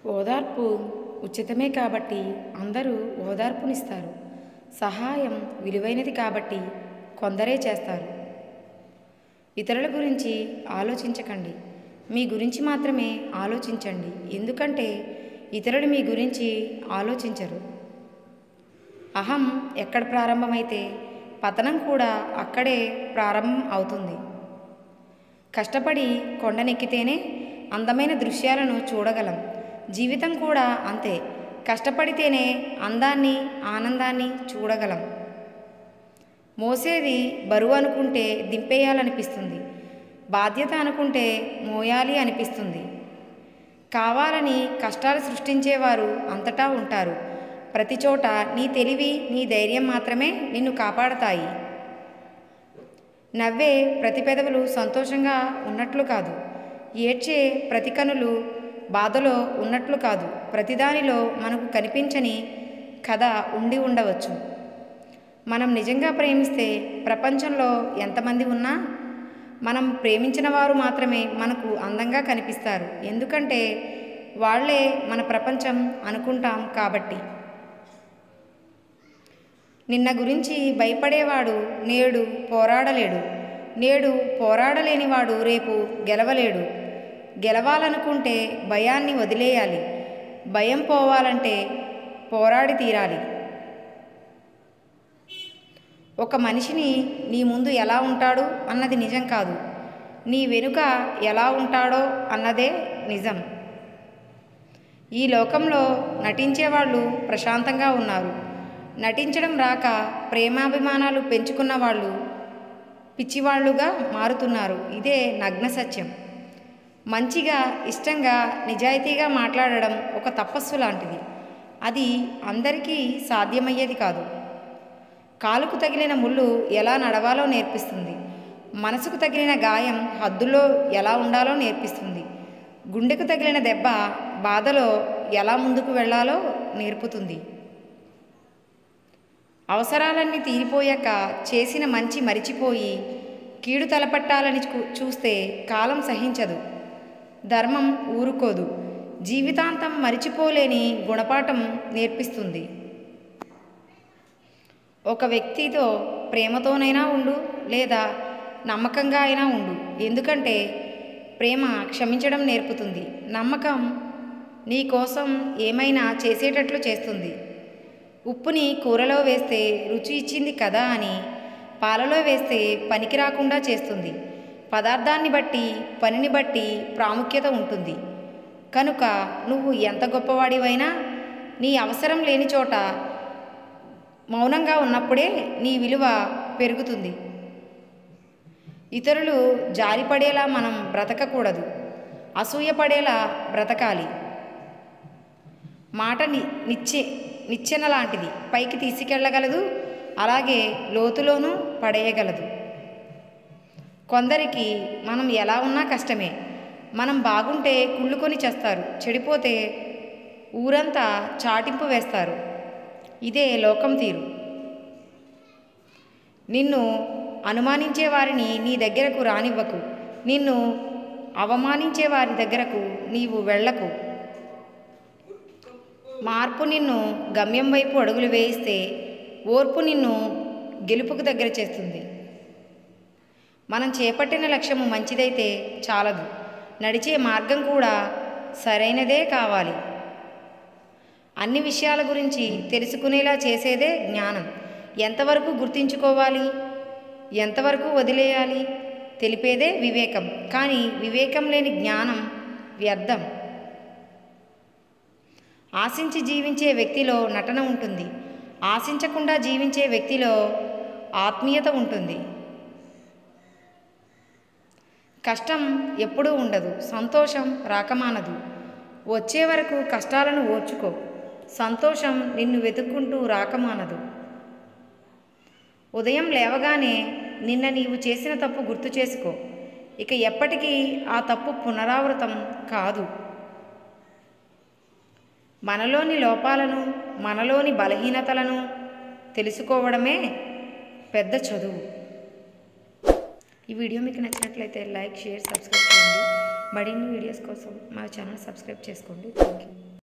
ఓదార్పు ఉచితమే కాబట్టి అందరూ ఓదార్పునిస్తారు సహాయం విలువైనది కాబట్టి కొందరే చేస్తారు ఇతరుల గురించి ఆలోచించకండి మీ గురించి మాత్రమే ఆలోచించండి ఎందుకంటే ఇతరులు మీ గురించి ఆలోచించరు అహం ఎక్కడ ప్రారంభమైతే పతనం కూడా అక్కడే ప్రారంభం అవుతుంది కష్టపడి కొండనెక్కితేనే అందమైన దృశ్యాలను చూడగలం జీవితం కూడా అంతే కష్టపడితేనే అందాన్ని ఆనందాన్ని చూడగలం మోసేది బరువు అనుకుంటే దింపేయాలనిపిస్తుంది బాధ్యత అనుకుంటే మోయాలి అనిపిస్తుంది కావాలని కష్టాలు సృష్టించేవారు అంతటా ఉంటారు ప్రతి చోట నీ తెలివి నీ ధైర్యం మాత్రమే నిన్ను కాపాడతాయి నవ్వే ప్రతి పెదవులు సంతోషంగా ఉన్నట్లు కాదు ఏడ్చే ప్రతి కనులు బాధలో ఉన్నట్లు కాదు ప్రతిదానిలో మనకు కనిపించని కథ ఉండి ఉండవచ్చు మనం నిజంగా ప్రేమిస్తే ప్రపంచంలో ఎంతమంది ఉన్నా మనం ప్రేమించిన వారు మాత్రమే మనకు అందంగా కనిపిస్తారు ఎందుకంటే వాళ్ళే మన ప్రపంచం అనుకుంటాం కాబట్టి నిన్న గురించి భయపడేవాడు నేడు పోరాడలేడు నేడు పోరాడలేనివాడు రేపు గెలవలేడు గెలవాలనుకుంటే భయాన్ని వదిలేయాలి భయం పోవాలంటే పోరాడి తీరాలి ఒక మనిషిని నీ ముందు ఎలా ఉంటాడు అన్నది నిజం కాదు నీ వెనుక ఎలా ఉంటాడో అన్నదే నిజం ఈ లోకంలో నటించేవాళ్ళు ప్రశాంతంగా ఉన్నారు నటించడం రాక ప్రేమాభిమానాలు పెంచుకున్న వాళ్ళు పిచ్చివాళ్లుగా మారుతున్నారు ఇదే నగ్న సత్యం మంచిగా ఇష్టంగా నిజాయితీగా మాట్లాడడం ఒక తపస్సు లాంటిది అది అందరికీ సాధ్యమయ్యేది కాదు కాలుకు తగిలిన ముళ్ళు ఎలా నడవాలో నేర్పిస్తుంది మనసుకు తగిలిన గాయం హద్దులో ఎలా ఉండాలో నేర్పిస్తుంది గుండెకు తగిలిన దెబ్బ బాధలో ఎలా ముందుకు వెళ్ళాలో నేర్పుతుంది అవసరాలన్నీ తీరిపోయాక చేసిన మంచి మరిచిపోయి కీడు తలపట్టాలని చూ- చూస్తే కాలం సహించదు ధర్మం ఊరుకోదు జీవితాంతం మరిచిపోలేని గుణపాఠం నేర్పిస్తుంది ఒక వ్యక్తితో ప్రేమతోనైనా ఉండు లేదా నమ్మకంగా అయినా ఉండు ఎందుకంటే ప్రేమ క్షమించడం నేర్పుతుంది నమ్మకం నీ కోసం ఏమైనా చేసేటట్లు చేస్తుంది ఉప్పుని కూరలో వేస్తే రుచి ఇచ్చింది కదా అని పాలలో వేస్తే పనికి రాకుండా చేస్తుంది పదార్థాన్ని బట్టి పనిని బట్టి ప్రాముఖ్యత ఉంటుంది కనుక నువ్వు ఎంత గొప్పవాడివైనా నీ అవసరం లేని చోట మౌనంగా ఉన్నప్పుడే నీ విలువ పెరుగుతుంది ఇతరులు జాలిపడేలా మనం బ్రతకకూడదు అసూయపడేలా బ్రతకాలి మాట ని నిచ్చే నిచ్చెన లాంటిది పైకి తీసుకెళ్ళగలదు అలాగే లోతులోనూ పడేయగలదు కొందరికి మనం ఎలా ఉన్నా కష్టమే మనం బాగుంటే కుళ్ళుకొని చేస్తారు చెడిపోతే ఊరంతా చాటింపు వేస్తారు ఇదే లోకం తీరు నిన్ను అనుమానించే వారిని నీ దగ్గరకు రానివ్వకు నిన్ను అవమానించే వారి దగ్గరకు నీవు వెళ్ళకు మార్పు నిన్ను గమ్యం వైపు అడుగులు వేయిస్తే ఓర్పు నిన్ను గెలుపుకు దగ్గర చేస్తుంది మనం చేపట్టిన లక్ష్యము మంచిదైతే చాలదు నడిచే మార్గం కూడా సరైనదే కావాలి అన్ని విషయాల గురించి తెలుసుకునేలా చేసేదే జ్ఞానం ఎంతవరకు గుర్తించుకోవాలి ఎంతవరకు వదిలేయాలి తెలిపేదే వివేకం కానీ వివేకం లేని జ్ఞానం వ్యర్థం ఆశించి జీవించే వ్యక్తిలో నటన ఉంటుంది ఆశించకుండా జీవించే వ్యక్తిలో ఆత్మీయత ఉంటుంది కష్టం ఎప్పుడూ ఉండదు సంతోషం రాకమానదు వచ్చే వరకు కష్టాలను ఓర్చుకో సంతోషం నిన్ను వెతుక్కుంటూ రాకమానదు ఉదయం లేవగానే నిన్న నీవు చేసిన తప్పు గుర్తు చేసుకో ఇక ఎప్పటికీ ఆ తప్పు పునరావృతం కాదు మనలోని లోపాలను మనలోని బలహీనతలను తెలుసుకోవడమే పెద్ద చదువు ఈ వీడియో మీకు నచ్చినట్లయితే లైక్ షేర్ సబ్స్క్రైబ్ చేయండి మరిన్ని వీడియోస్ కోసం మా ఛానల్ సబ్స్క్రైబ్ చేసుకోండి థ్యాంక్ యూ